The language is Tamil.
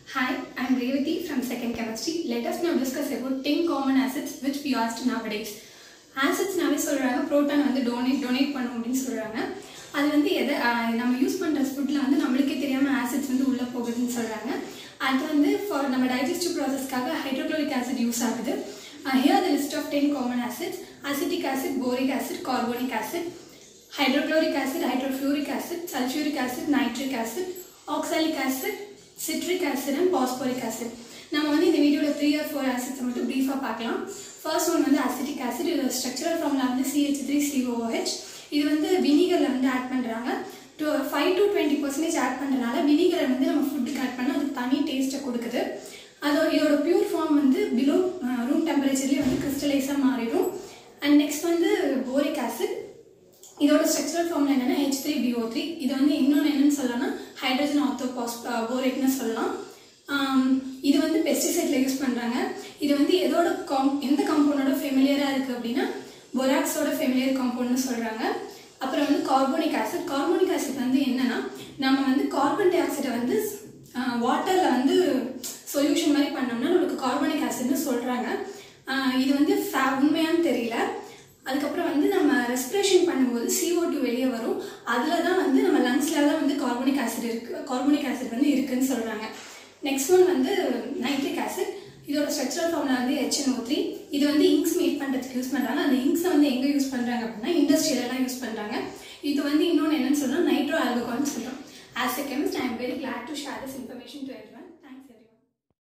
Hi, I'm Revati from Second Chemistry. Let us now discuss about 10 common acids which we asked nowadays. ஆசிட்ஸ்னாவே சொல்கிறாங்க ப்ரோட்டான் வந்து டொனேட் டொனேட் பண்ணும் அப்படின்னு சொல்கிறாங்க அது வந்து எதை ஆஹ் நம்ம யூஸ் பண்ணுற ஃபுட்டில் வந்து நம்மளுக்கே தெரியாமல் ஆசிட்ஸ் வந்து உள்ளே போகுதுன்னு சொல்கிறாங்க அது வந்து ஃபார் நம்ம டைஜஸ்டிவ் ப்ராசஸ்க்காக ஹைட்ரோக்ளோரிக் ஆசிட் யூஸ் ஆகுது here the list of ten common acids acetic acid boric acid carbonic acid hydrochloric acid, hydrofluoric acid, sulfuric acid, nitric acid, oxalic acid, citric acid and phosphoric acid. நம்ம வந்து இந்த வீடியோவில் த்ரீ ஆர் ஃபோர் ஆசிட்ஸை மட்டும் ப்ரீஃபாக பார்க்கலாம் ஃபர்ஸ்ட் ஒன் வந்து அசிட்டிக் ஆசிட் இதோட ஸ்ட்ரக்சரல் ஃபார்முலா வந்து சிஹெச் த்ரீ சிஓஹெச் இது வந்து வினிகரில் வந்து ஆட் பண்ணுறாங்க to five to twenty percentage add பண்ணுறதுனால வினிகரை வந்து நம்ம ஃபுட்டுக்கு ஆட் பண்ணால் அதுக்கு தனி டேஸ்ட்டை கொடுக்குது அதோட இதோட பியூர் ஃபார்ம் வந்து பிலோ ரூம் டெம்பரேச்சர்லேயே வந்து கிறிஸ்டலைஸாக மாறிடும் அண்ட் நெக்ஸ்ட் வந்து போரிக் ஆசிட் இதோட ஸ்ட்ரக்சரல் ஃபார்ம்ல என்னன்னா ஹெச் த்ரீ பிஓ த்ரீ இது வந்து இன்னொன்று என்னன்னு சொல்லலாம்னா ஹைட்ரஜன் ஆர்த்தோபாஸ் போரேட்னு சொல்லலாம் ஆம், இது வந்து பெஸ்டிசைட்ல யூஸ் பண்றாங்க இது வந்து எதோட காம் எந்த காம்பவுண்டோட ஃபெமிலியரா இருக்கு அப்படின்னா பொராக்ஸோட ஃபெமிலியர் காம்பவுண்ட்னு சொல்றாங்க அப்புறம் வந்து கார்போனிக் ஆசிட் கார்போனிக் ஆசிட் வந்து என்னன்னா நம்ம வந்து கார்பன் டை ஆக்சைடை வந்து வாட்டர்ல வந்து சொல்யூஷன் மாதிரி பண்ணோம்னா நம்மளுக்கு கார்போனிக் ஆசிட்னு சொல்றாங்க ஆஹ் இது வந்து fa- உண்மையான்னு தெரியல அதுக்கப்புறம் வந்து நம்ம ரெஸ்பிரேஷன் பண்ணும்போது CO2 டூ வெளியே வரும் அதில் தான் வந்து நம்ம லங்ஸில் தான் வந்து கார்போனிக் ஆசிட் இருக்கு கார்போனிக் ஆசிட் வந்து இருக்குன்னு சொல்கிறாங்க நெக்ஸ்ட் ஒன் வந்து நைட்ரிக் ஆசிட் இதோட ஸ்ட்ரக்சரல் ஃபார்ம்ல வந்து HNO3 த்ரீ இது வந்து இங்க்ஸ் மேக் பண்ணுறதுக்கு யூஸ் பண்ணுறாங்க அந்த இங்க்ஸை வந்து எங்கே யூஸ் பண்ணுறாங்க அப்படின்னா இண்டஸ்ட்ரியலாம் யூஸ் பண்ணுறாங்க இது வந்து இன்னொன்று என்னன்னு சொன்னால் நைட்ரோ ஆல்கஹால்னு சொல்கிறோம் as a chemist I am very glad to share this information to everyone